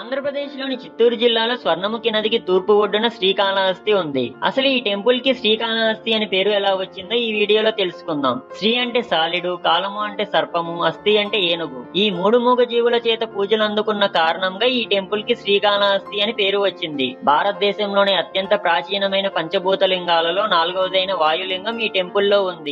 ఆంధ్రప్రదేశ్లోని చిత్తూరు జిల్లాలో స్వర్ణముఖి నదికి తూర్పు ఒడ్డున శ్రీకాళహస్తి ఉంది అసలు ఈ టెంపుల్ కి శ్రీకాళహస్తి అని పేరు ఎలా వచ్చిందో ఈ వీడియోలో తెలుసుకుందాం శ్రీ అంటే సాలిడు కాలము అంటే సర్పము అస్థి అంటే ఏనుగు ఈ మూడు మూగ జీవుల చేత పూజలు అందుకున్న కారణంగా ఈ టెంపుల్ కి శ్రీకాళహస్తి అని పేరు వచ్చింది భారతదేశంలోని అత్యంత ప్రాచీనమైన పంచభూత లింగాలలో నాలుగవదైన వాయులింగం ఈ టెంపుల్లో ఉంది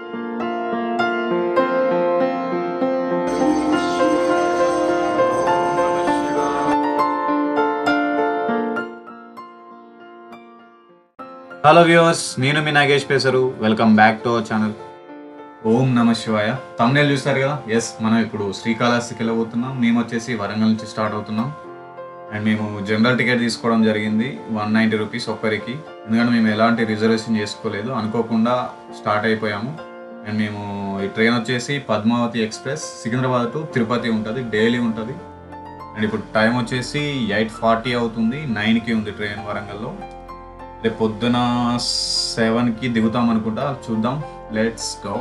హలో వ్యూవర్స్ నేను మీ నాగేష్ పేసరు welcome back to our channel ఓం నమ శివాయ తమ్నేల్ చూస్తారు కదా ఎస్ మనం ఇప్పుడు శ్రీకాళహస్తికి వెళ్ళబోతున్నాం మేము వచ్చేసి వరంగల్ నుంచి స్టార్ట్ అవుతున్నాం అండ్ మేము జనరల్ టికెట్ తీసుకోవడం జరిగింది వన్ నైంటీ రూపీస్ ఒక్కరికి ఎందుకంటే మేము ఎలాంటి రిజర్వేషన్ చేసుకోలేదు అనుకోకుండా స్టార్ట్ అయిపోయాము అండ్ మేము ఈ ట్రైన్ వచ్చేసి పద్మావతి ఎక్స్ప్రెస్ సికింద్రాబాద్ టు తిరుపతి ఉంటుంది డైలీ ఉంటుంది అండ్ ఇప్పుడు టైం వచ్చేసి ఎయిట్ ఫార్టీ అవుతుంది నైన్కి ఉంది ట్రైన్ వరంగల్లో రేపు పొద్దున సెవెన్కి దిగుతాం అనుకుంటా చూద్దాం లెట్స్ గో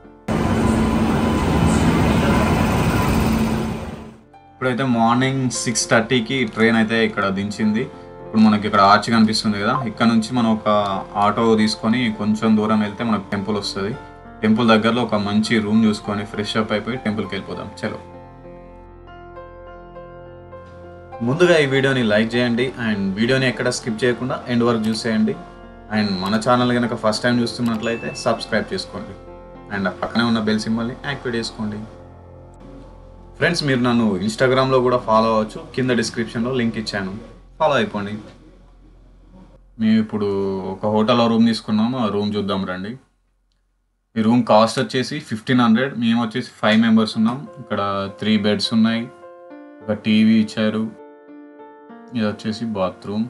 ఇప్పుడైతే మార్నింగ్ సిక్స్ థర్టీకి ట్రైన్ అయితే ఇక్కడ దించింది ఇప్పుడు మనకి ఇక్కడ ఆర్చ్ కనిపిస్తుంది కదా ఇక్కడ నుంచి మనం ఒక ఆటో తీసుకొని కొంచెం దూరం వెళ్తే మనకు టెంపుల్ వస్తుంది టెంపుల్ దగ్గరలో ఒక మంచి రూమ్ చూసుకొని ఫ్రెష్ అప్ అయిపోయి టెంపుల్కి వెళ్ళిపోదాం చలో ముందుగా ఈ వీడియోని లైక్ చేయండి అండ్ వీడియోని ఎక్కడ స్కిప్ చేయకుండా ఎండ్ వరకు చూసేయండి అండ్ మన ఛానల్ కనుక ఫస్ట్ టైం చూస్తున్నట్లయితే సబ్స్క్రైబ్ చేసుకోండి అండ్ ఆ పక్కనే ఉన్న బెల్ సింబల్ని యాక్టివేట్ చేసుకోండి ఫ్రెండ్స్ మీరు నన్ను ఇన్స్టాగ్రామ్లో కూడా ఫాలో అవ్వచ్చు కింద డిస్క్రిప్షన్లో లింక్ ఇచ్చాను ఫాలో అయిపోండి మేము ఇప్పుడు ఒక హోటల్లో రూమ్ తీసుకున్నాము ఆ రూమ్ చూద్దాం రండి ఈ రూమ్ కాస్ట్ వచ్చేసి ఫిఫ్టీన్ హండ్రెడ్ మేము వచ్చేసి ఫైవ్ మెంబర్స్ ఉన్నాం ఇక్కడ త్రీ బెడ్స్ ఉన్నాయి ఒక టీవీ ఇచ్చారు ఇది వచ్చేసి బాత్రూమ్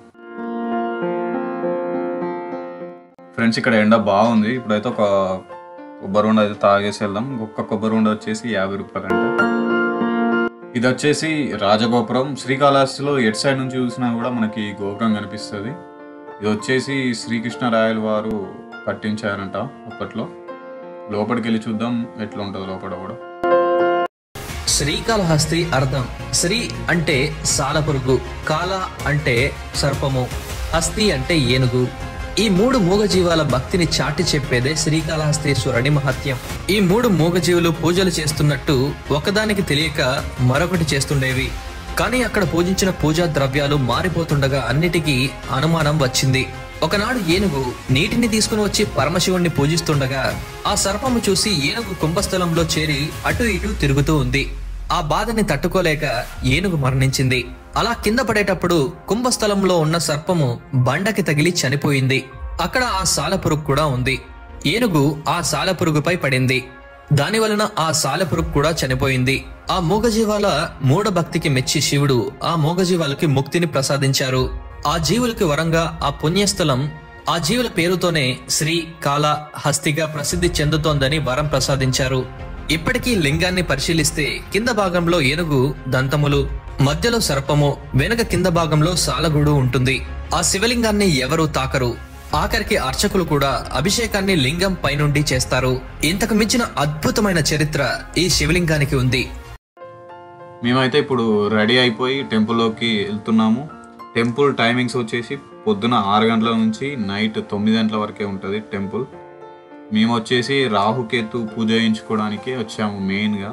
ఫ్రెండ్స్ ఇక్కడ ఎండ బాగుంది ఇప్పుడైతే ఒక కొబ్బరి ఉండ అయితే తాగేసి వెళ్దాం ఒక్క కొబ్బరి ఉండ వచ్చేసి యాభై రూపాయలు అంట ఇది వచ్చేసి రాజగోపురం శ్రీకాళహస్తిలో ఎట్ సైడ్ నుంచి చూసినా కూడా మనకి గోపురం కనిపిస్తుంది ఇది వచ్చేసి శ్రీకృష్ణరాయలు వారు కట్టించారంట అప్పట్లో లోపలికి వెళ్ళి చూద్దాం ఎట్లా ఉంటుంది లోపల కూడా శ్రీకాళహస్తి అర్థం శ్రీ అంటే సాలపురుగు కాల అంటే సర్పము హస్తి అంటే ఏనుగు ఈ మూడు మూగజీవాల భక్తిని చాటి చెప్పేదే శ్రీకాళహస్తీశ్వరుని మహత్యం ఈ మూడు మూగజీవులు పూజలు చేస్తున్నట్టు ఒకదానికి తెలియక మరొకటి చేస్తుండేవి కానీ అక్కడ పూజించిన పూజా ద్రవ్యాలు మారిపోతుండగా అన్నిటికీ అనుమానం వచ్చింది ఒకనాడు ఏనుగు నీటిని తీసుకుని వచ్చి పరమశివుణ్ణి పూజిస్తుండగా ఆ సర్పము చూసి ఏనుగు కుంభస్థలంలో చేరి అటు ఇటు తిరుగుతూ ఉంది ఆ బాధని తట్టుకోలేక ఏనుగు మరణించింది అలా కింద పడేటప్పుడు కుంభస్థలంలో ఉన్న సర్పము బండకి తగిలి చనిపోయింది అక్కడ ఆ సాలపురుగు కూడా ఉంది ఏనుగు ఆ సాలపురుగుపై పడింది దాని వలన ఆ సాలెపురుగు కూడా చనిపోయింది ఆ మూగజీవాల మూఢభక్తికి మెచ్చి శివుడు ఆ మూగజీవాలకి ముక్తిని ప్రసాదించారు ఆ జీవులకి వరంగా ఆ పుణ్యస్థలం ఆ జీవుల పేరుతోనే శ్రీ కాళ హస్తిగా ప్రసిద్ధి చెందుతోందని వరం ప్రసాదించారు ఇప్పటికీ లింగాన్ని పరిశీలిస్తే కింద భాగంలో ఏనుగు దంతములు మధ్యలో సర్పము వెనక కింద భాగంలో సాలగుడు ఉంటుంది ఆ శివలింగాన్ని ఎవరూ తాకరు ఆఖరికి అర్చకులు కూడా అభిషేకాన్ని లింగం పైనుండి చేస్తారు ఇంతకు మించిన అద్భుతమైన చరిత్ర ఈ శివలింగానికి ఉంది మేమైతే ఇప్పుడు రెడీ అయిపోయి టెంపుల్లోకి వెళ్తున్నాము టెంపుల్ టైమింగ్స్ వచ్చేసి పొద్దున ఆరు గంటల నుంచి నైట్ తొమ్మిది గంటల వరకే ఉంటుంది టెంపుల్ మేము వచ్చేసి రాహుకేతు పూజ చేయించుకోవడానికి వచ్చాము మెయిన్గా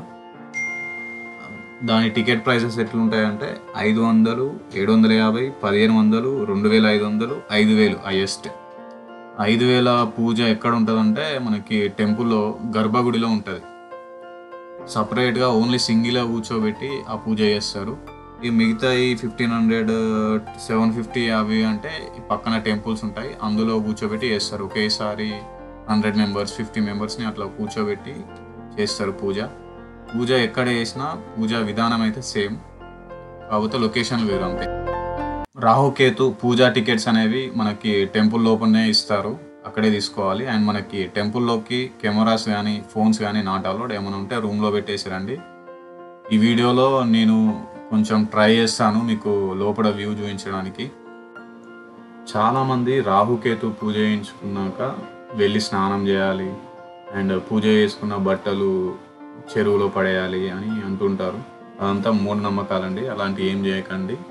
దాని టికెట్ ప్రైసెస్ ఎట్లుంటాయంటే ఐదు వందలు ఏడు వందల యాభై పదిహేను వందలు రెండు వేల ఐదు వందలు ఐదు వేలు హైయెస్ట్ ఐదు వేల పూజ ఎక్కడ ఉంటుందంటే మనకి టెంపుల్లో గర్భగుడిలో ఉంటుంది సపరేట్గా ఓన్లీ సింగిల్గా కూర్చోబెట్టి ఆ పూజ చేస్తారు ఈ మిగతా ఈ ఫిఫ్టీన్ హండ్రెడ్ సెవెన్ ఫిఫ్టీ అవి అంటే ఈ పక్కన టెంపుల్స్ ఉంటాయి అందులో కూర్చోబెట్టి చేస్తారు ఒకేసారి హండ్రెడ్ మెంబర్స్ ఫిఫ్టీ మెంబర్స్ని అట్లా కూర్చోబెట్టి చేస్తారు పూజ పూజ ఎక్కడ చేసినా పూజ విధానం అయితే సేమ్ కాకపోతే లొకేషన్ వేరు అంతే రాహుకేతు పూజా టికెట్స్ అనేవి మనకి టెంపుల్ లోపలనే ఇస్తారు అక్కడే తీసుకోవాలి అండ్ మనకి టెంపుల్లోకి కెమెరాస్ కానీ ఫోన్స్ కానీ నాట్ అలౌడ్ ఏమైనా ఉంటే రూమ్లో పెట్టేసి రండి ఈ వీడియోలో నేను కొంచెం ట్రై చేస్తాను మీకు లోపల వ్యూ చూపించడానికి చాలామంది రాహుకేతు పూజ చేయించుకున్నాక వెళ్ళి స్నానం చేయాలి అండ్ పూజ చేసుకున్న బట్టలు చెరువులో పడేయాలి అని అంటుంటారు అదంతా మూఢనమ్మకాలండి అలాంటి ఏం చేయకండి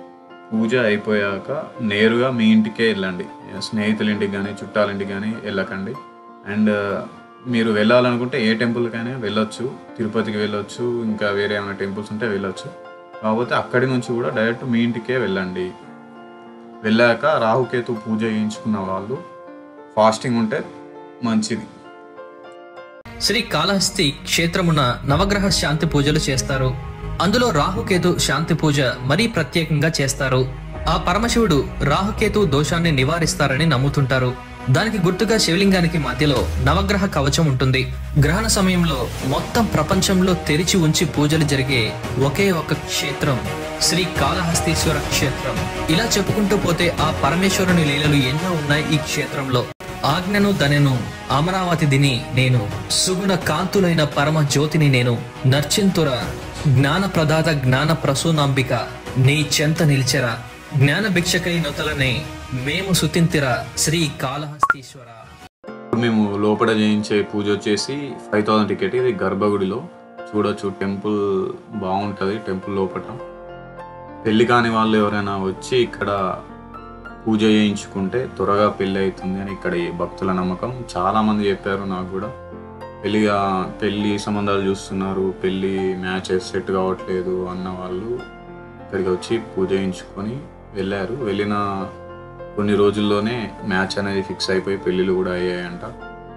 పూజ అయిపోయాక నేరుగా మీ ఇంటికే వెళ్ళండి స్నేహితుల ఇంటికి కానీ చుట్టాల ఇంటికి కానీ వెళ్ళకండి అండ్ మీరు వెళ్ళాలనుకుంటే ఏ టెంపుల్కైనా వెళ్ళొచ్చు తిరుపతికి వెళ్ళొచ్చు ఇంకా వేరే ఏమైనా టెంపుల్స్ ఉంటే వెళ్ళొచ్చు కాకపోతే అక్కడి నుంచి కూడా డైరెక్ట్ మీ ఇంటికే వెళ్ళండి వెళ్ళాక రాహుకేతు పూజ చేయించుకున్న వాళ్ళు ఫాస్టింగ్ ఉంటే మంచిది శ్రీ కాళహస్తి క్షేత్రమున నవగ్రహ శాంతి పూజలు చేస్తారు అందులో రాహుకేతు శాంతి పూజ మరీ ప్రత్యేకంగా చేస్తారు ఆ పరమశివుడు రాహుకేతు దోషాన్ని నివారిస్తారని నమ్ముతుంటారు దానికి గుర్తుగా శివలింగానికి మధ్యలో నవగ్రహ కవచం ఉంటుంది గ్రహణ సమయంలో మొత్తం ప్రపంచంలో తెరిచి ఉంచి పూజలు జరిగే ఒకే ఒక క్షేత్రం శ్రీ కాళహస్తీశ్వర క్షేత్రం ఇలా చెప్పుకుంటూ పోతే ఆ పరమేశ్వరుని లీలలు ఎన్నో ఉన్నాయి ఈ క్షేత్రంలో ఆజ్ఞను దనెను అమరావతి దిని నేను సుగుణ కాంతులైన పరమ జ్యోతిని నేను నర్చింతుర జ్ఞాన ప్రదాత జ్ఞాన ప్రసూనాంబిక నీ చెంత నిలిచెరా జ్ఞాన భిక్షకై నొతలనే మేము సుతింతిర శ్రీ కాళహస్తీశ్వర ఇప్పుడు మేము లోపల చేయించే పూజ వచ్చేసి ఫైవ్ థౌసండ్ టికెట్ ఇది గర్భగుడిలో చూడొచ్చు టెంపుల్ బాగుంటుంది టెంపుల్ లోపల పెళ్లి కాని వాళ్ళు ఎవరైనా వచ్చి ఇక్కడ పూజ చేయించుకుంటే త్వరగా పెళ్ళి అవుతుంది అని ఇక్కడ ఈ భక్తుల నమ్మకం చాలా మంది చెప్పారు నాకు కూడా పెళ్లిగా పెళ్లి సంబంధాలు చూస్తున్నారు పెళ్లి మ్యాచెస్ సెట్ కావట్లేదు అన్న వాళ్ళు ఇక్కడికి వచ్చి పూజ చేయించుకొని వెళ్ళారు వెళ్ళిన కొన్ని రోజుల్లోనే మ్యాచ్ అనేది ఫిక్స్ అయిపోయి పెళ్ళిళ్ళు కూడా అయ్యాయంట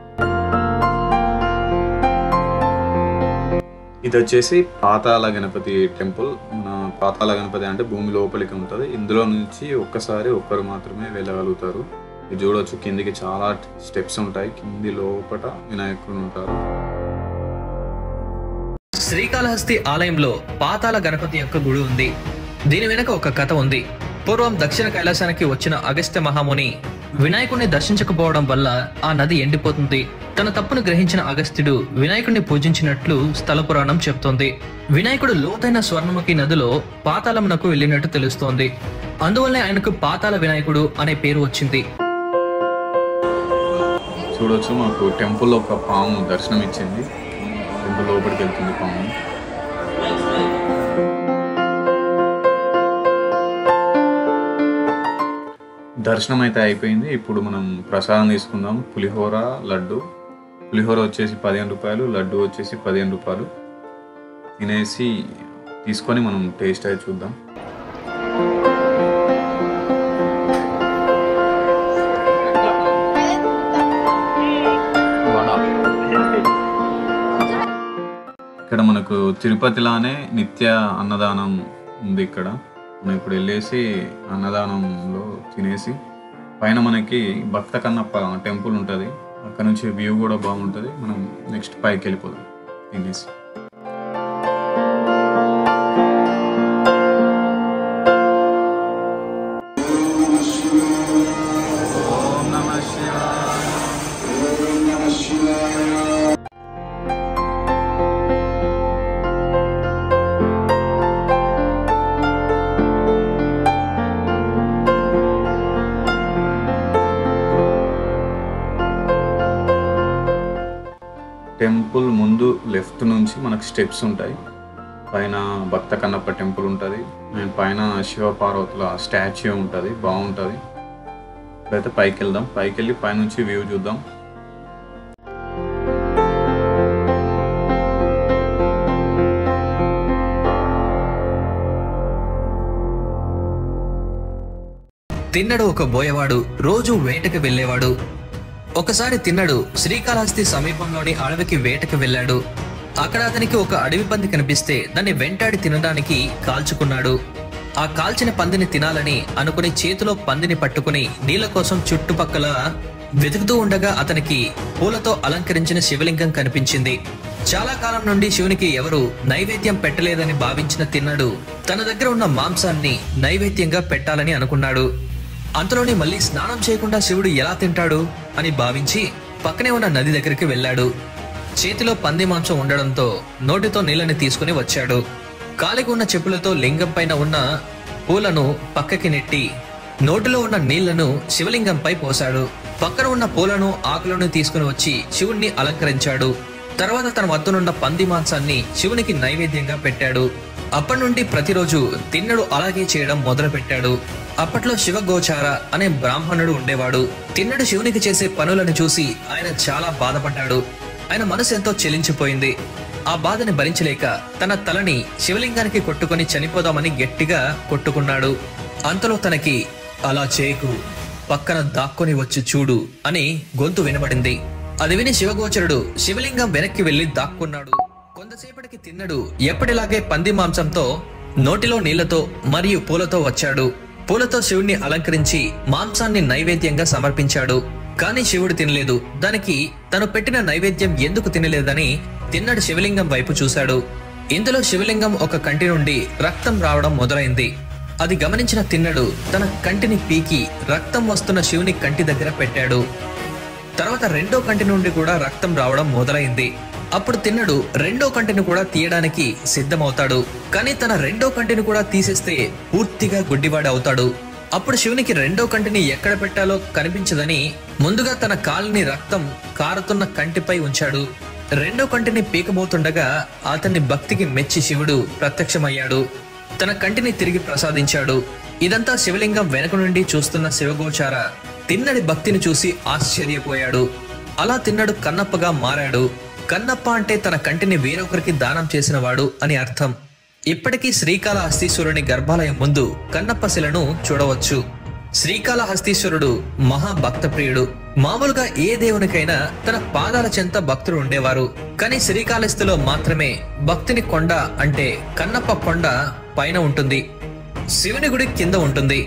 ఇది వచ్చేసి పాతాళ గణపతి టెంపుల్ మన పాతాళ గణపతి అంటే భూమి లోపలికి ఉంటుంది ఇందులో నుంచి ఒక్కసారి ఒక్కరు మాత్రమే వెళ్ళగలుగుతారు ఇది చూడొచ్చు కిందికి చాలా స్టెప్స్ ఉంటాయి కింది లోపల వినాయకుడు ఉంటారు శ్రీకాళహస్తి ఆలయంలో పాతాల గణపతి యొక్క గుడి ఉంది దీని వెనుక ఒక కథ ఉంది పూర్వం దక్షిణ కైలాసానికి వచ్చిన అగస్త్య మహాముని వినాయకుడిని దర్శించకపోవడం వల్ల ఆ నది ఎండిపోతుంది తన తప్పును గ్రహించిన అగస్త్యుడు వినాయకుడిని పూజించినట్లు స్థల పురాణం చెప్తోంది వినాయకుడు లోతైన స్వర్ణముఖి నదిలో పాతాళమునకు వెళ్ళినట్టు తెలుస్తోంది అందువల్లే ఆయనకు పాతాళ వినాయకుడు అనే పేరు వచ్చింది చూడొచ్చు మాకు టెంపుల్లో ఒక పాము దర్శనం ఇచ్చింది టెంపుల్ లోపలికి వెళ్తుంది పాము దర్శనం అయితే అయిపోయింది ఇప్పుడు మనం ప్రసాదం తీసుకుందాం పులిహోర లడ్డు పులిహోర వచ్చేసి పదిహేను రూపాయలు లడ్డు వచ్చేసి పదిహేను రూపాయలు తినేసి తీసుకొని మనం టేస్ట్ అయితే చూద్దాం ఇక్కడ మనకు తిరుపతిలానే నిత్య అన్నదానం ఉంది ఇక్కడ మనం ఇప్పుడు వెళ్ళేసి అన్నదానంలో తినేసి పైన మనకి భక్త కన్నప్ప టెంపుల్ ఉంటుంది అక్కడ నుంచి వ్యూ కూడా బాగుంటుంది మనం నెక్స్ట్ పైకి వెళ్ళిపోదాం తినేసి ఓం నమః శివాయ టెంపుల్ ముందు లెఫ్ట్ నుంచి మనకు స్టెప్స్ ఉంటాయి పైన భక్త కన్నప్ప టెంపుల్ ఉంటుంది అండ్ పైన శివ పార్వతుల స్టాచ్యూ ఉంటుంది బాగుంటుంది ఇప్పుడైతే పైకి వెళ్దాం పైకి వెళ్ళి పైనుంచి వ్యూ చూద్దాం తిన్నడు ఒక బోయవాడు రోజు వేటకు వెళ్ళేవాడు ఒకసారి తిన్నడు శ్రీకాళహస్తి సమీపంలోని అడవికి వేటకు వెళ్ళాడు అక్కడ అతనికి ఒక అడవి పంది కనిపిస్తే దాన్ని వెంటాడి తినడానికి కాల్చుకున్నాడు ఆ కాల్చిన పందిని తినాలని అనుకుని చేతిలో పందిని పట్టుకుని నీళ్ల కోసం చుట్టుపక్కల వెతుకుతూ ఉండగా అతనికి పూలతో అలంకరించిన శివలింగం కనిపించింది చాలా కాలం నుండి శివునికి ఎవరు నైవేద్యం పెట్టలేదని భావించిన తిన్నడు తన దగ్గర ఉన్న మాంసాన్ని నైవేద్యంగా పెట్టాలని అనుకున్నాడు అంతలోని మళ్ళీ స్నానం చేయకుండా శివుడు ఎలా తింటాడు అని భావించి పక్కనే ఉన్న నది దగ్గరికి వెళ్ళాడు చేతిలో పంది మాంసం ఉండడంతో నోటితో నీళ్ళని తీసుకుని వచ్చాడు కాలికి ఉన్న చెప్పులతో లింగం పైన ఉన్న పూలను పక్కకి నెట్టి నోటిలో ఉన్న నీళ్లను శివలింగంపై పోశాడు పక్కన ఉన్న పూలను ఆకులను తీసుకుని వచ్చి శివుణ్ణి అలంకరించాడు తర్వాత తన వద్దనున్న పంది మాంసాన్ని శివునికి నైవేద్యంగా పెట్టాడు అప్పటి నుండి ప్రతిరోజు తిన్నడు అలాగే చేయడం మొదలుపెట్టాడు అప్పట్లో శివగోచార అనే బ్రాహ్మణుడు ఉండేవాడు తిన్నడు శివునికి చేసే పనులను చూసి ఆయన చాలా బాధపడ్డాడు ఆయన మనసు ఎంతో చెలించిపోయింది ఆ బాధని భరించలేక తన తలని శివలింగానికి కొట్టుకొని చనిపోదామని గట్టిగా కొట్టుకున్నాడు అంతలో తనకి అలా చేయకు పక్కన దాక్కొని వచ్చి చూడు అని గొంతు వినబడింది అది విని శివగోచరుడు శివలింగం వెనక్కి వెళ్లి దాక్కున్నాడు కొంతసేపటికి తిన్నడు ఎప్పటిలాగే పంది మాంసంతో నోటిలో నీళ్లతో మరియు పూలతో వచ్చాడు పూలతో శివుణ్ణి అలంకరించి మాంసాన్ని నైవేద్యంగా సమర్పించాడు కానీ శివుడు తినలేదు దానికి తను పెట్టిన నైవేద్యం ఎందుకు తినలేదని తిన్నడు శివలింగం వైపు చూశాడు ఇందులో శివలింగం ఒక కంటి నుండి రక్తం రావడం మొదలైంది అది గమనించిన తిన్నడు తన కంటిని పీకి రక్తం వస్తున్న శివుని కంటి దగ్గర పెట్టాడు తర్వాత రెండో కంటి నుండి కూడా రక్తం రావడం మొదలైంది అప్పుడు తిన్నడు రెండో కంటిని కూడా తీయడానికి సిద్ధమవుతాడు కానీ తన రెండో కంటిని కూడా తీసేస్తే పూర్తిగా గుడ్డివాడు అవుతాడు అప్పుడు శివునికి రెండో కంటిని ఎక్కడ పెట్టాలో కనిపించదని ముందుగా తన కాలిని రక్తం కారుతున్న కంటిపై ఉంచాడు రెండో కంటిని పీకబోతుండగా అతన్ని భక్తికి మెచ్చి శివుడు ప్రత్యక్షమయ్యాడు తన కంటిని తిరిగి ప్రసాదించాడు ఇదంతా శివలింగం వెనక నుండి చూస్తున్న శివగోచార తిన్నడి భక్తిని చూసి ఆశ్చర్యపోయాడు అలా తిన్నడు కన్నప్పగా మారాడు కన్నప్ప అంటే తన కంటిని వేరొకరికి దానం చేసినవాడు అని అర్థం ఇప్పటికీ శ్రీకాళహస్తీశ్వరుని గర్భాలయం ముందు కన్నప్ప శిలను చూడవచ్చు శ్రీకాళహస్తీశ్వరుడు మహాభక్త ప్రియుడు మామూలుగా ఏ దేవునికైనా తన పాదాల చెంత భక్తులు ఉండేవారు కానీ శ్రీకాళహస్తిలో మాత్రమే భక్తిని కొండ అంటే కన్నప్ప కొండ పైన ఉంటుంది శివుని గుడి కింద ఉంటుంది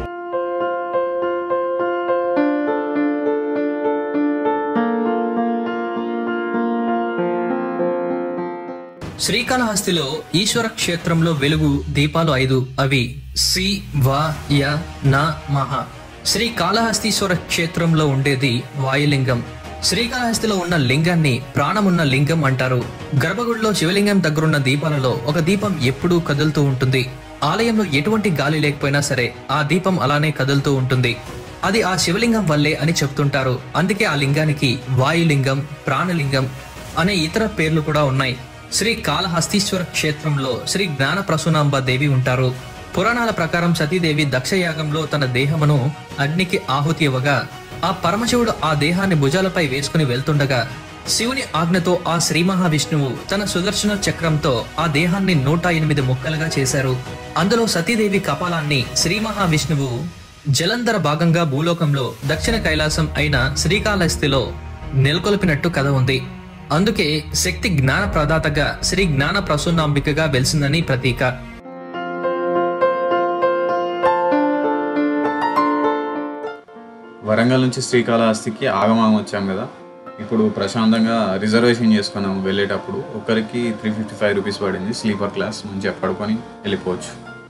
శ్రీకాళహస్తిలో ఈశ్వర క్షేత్రంలో వెలుగు దీపాలు ఐదు అవి సి వ య న మహ శ్రీకాళహస్తీశ్వర క్షేత్రంలో ఉండేది వాయులింగం శ్రీకాళహస్తిలో ఉన్న లింగాన్ని ప్రాణమున్న లింగం అంటారు గర్భగుడిలో శివలింగం దగ్గరున్న దీపాలలో ఒక దీపం ఎప్పుడూ కదులుతూ ఉంటుంది ఆలయంలో ఎటువంటి గాలి లేకపోయినా సరే ఆ దీపం అలానే కదులుతూ ఉంటుంది అది ఆ శివలింగం వల్లే అని చెప్తుంటారు అందుకే ఆ లింగానికి వాయులింగం ప్రాణలింగం అనే ఇతర పేర్లు కూడా ఉన్నాయి శ్రీ కాళహస్తీశ్వర క్షేత్రంలో శ్రీ జ్ఞాన ప్రసూనాంబ దేవి ఉంటారు పురాణాల ప్రకారం సతీదేవి దక్షయాగంలో తన దేహమును అగ్నికి ఆహుతి ఇవ్వగా ఆ పరమశివుడు ఆ దేహాన్ని భుజాలపై వేసుకుని వెళ్తుండగా శివుని ఆజ్ఞతో ఆ శ్రీ మహావిష్ణువు తన సుదర్శన చక్రంతో ఆ దేహాన్ని నూట ఎనిమిది ముక్కలుగా చేశారు అందులో సతీదేవి కపాలాన్ని శ్రీ మహావిష్ణువు జలంధర భాగంగా భూలోకంలో దక్షిణ కైలాసం అయిన శ్రీకాళహస్తిలో నెలకొల్పినట్టు కథ ఉంది అందుకే శక్తి జ్ఞాన ప్రదాతగా శ్రీ జ్ఞాన ప్రసూనాంబికగా వెలిసిందని ప్రతీక వరంగల్ నుంచి శ్రీకాళహస్తికి ఆగమాగం వచ్చాం కదా ఇప్పుడు ప్రశాంతంగా రిజర్వేషన్ చేసుకున్నాము వెళ్ళేటప్పుడు ఒకరికి త్రీ ఫిఫ్టీ ఫైవ్ రూపీస్ పడింది స్లీపర్ క్లాస్ మంచిగా పడుకొని వెళ్ళిపోవచ్చు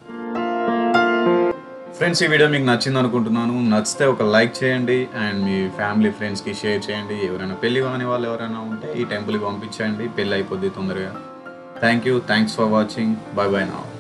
ఫ్రెండ్స్ ఈ వీడియో మీకు నచ్చింది అనుకుంటున్నాను నచ్చితే ఒక లైక్ చేయండి అండ్ మీ ఫ్యామిలీ ఫ్రెండ్స్కి షేర్ చేయండి ఎవరైనా పెళ్లి కాని వాళ్ళు ఎవరైనా ఉంటే ఈ టెంపుల్కి పంపించండి పెళ్ళి అయిపోద్ది తొందరగా thank you thanks for watching bye bye నా